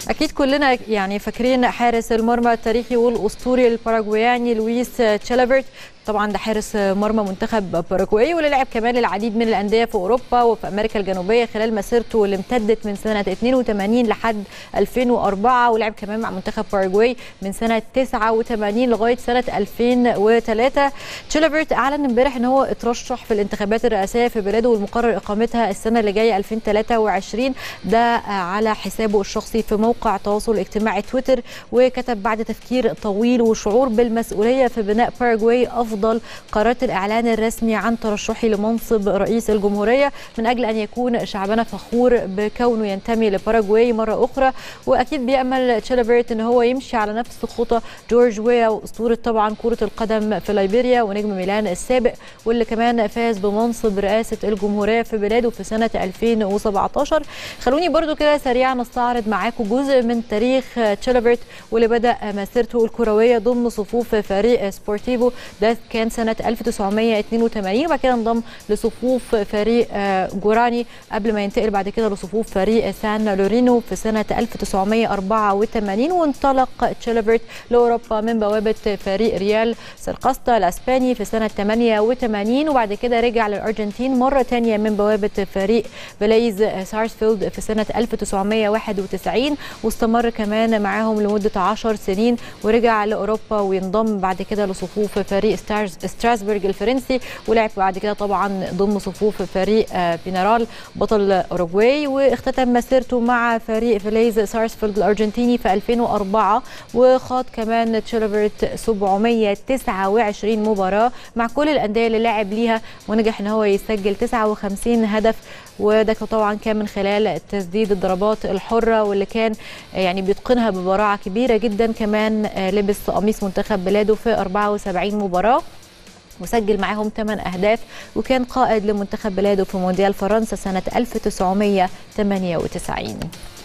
اكيد كلنا يعني فاكرين حارس المرمى التاريخي والاسطوري الباراجواياني لويس تشيلافرت طبعا ده حارس مرمى منتخب باراجواي واللي لعب كمان للعديد من الانديه في اوروبا وفي امريكا الجنوبيه خلال مسيرته اللي امتدت من سنه 82 لحد 2004 ولعب كمان مع منتخب باراجواي من سنه 89 لغايه سنه 2003 تشيلافرت اعلن امبارح ان هو اترشح في الانتخابات الرئاسيه في بلاده والمقرر اقامتها السنه اللي جايه 2023 ده على حسابه الشخصي في موقع التواصل الاجتماعي تويتر وكتب بعد تفكير طويل وشعور بالمسؤوليه في بناء باراجواي افضل قررت الاعلان الرسمي عن ترشحي لمنصب رئيس الجمهوريه من اجل ان يكون شعبنا فخور بكونه ينتمي لباراجواي مره اخرى واكيد بيامل تشيلافرت ان هو يمشي على نفس خطى جورج ويا واسطوره طبعا كره القدم في ليبيريا ونجم ميلان السابق واللي كمان فاز بمنصب رئاسه الجمهوريه في بلاده في سنه 2017 خلوني برضو كده سريعا نستعرض معاكم جزء من تاريخ تشيلافرت واللي بدا مسيرته الكرويه ضمن صفوف فريق سبورتيفو ده كان سنه 1982 وبعد كده انضم لصفوف فريق جوراني قبل ما ينتقل بعد كده لصفوف فريق سان لورينو في سنه 1984 وانطلق تشيلافرت لاوروبا من بوابه فريق ريال سرقسطة الاسباني في سنه 88 وبعد كده رجع للارجنتين مره ثانيه من بوابه فريق بلايز سارسفيلد في سنه 1991 واستمر كمان معاهم لمده 10 سنين ورجع لاوروبا وينضم بعد كده لصفوف فريق ستارز ستراسبرج الفرنسي ولعب بعد كده طبعا ضمن صفوف فريق بينارال بطل اوروجواي واختتم مسيرته مع فريق فليز سارسفيلد الارجنتيني في 2004 وخاض كمان تشيلفرت 729 مباراه مع كل الانديه اللي لعب ليها ونجح ان هو يسجل 59 هدف وده طبعا كان من خلال تسديد الضربات الحره واللي كان يعني بيتقنها ببراعه كبيره جدا كمان لبس قميص منتخب بلاده في 74 مباراه وسجل معاهم 8 اهداف وكان قائد لمنتخب بلاده في مونديال فرنسا سنه 1998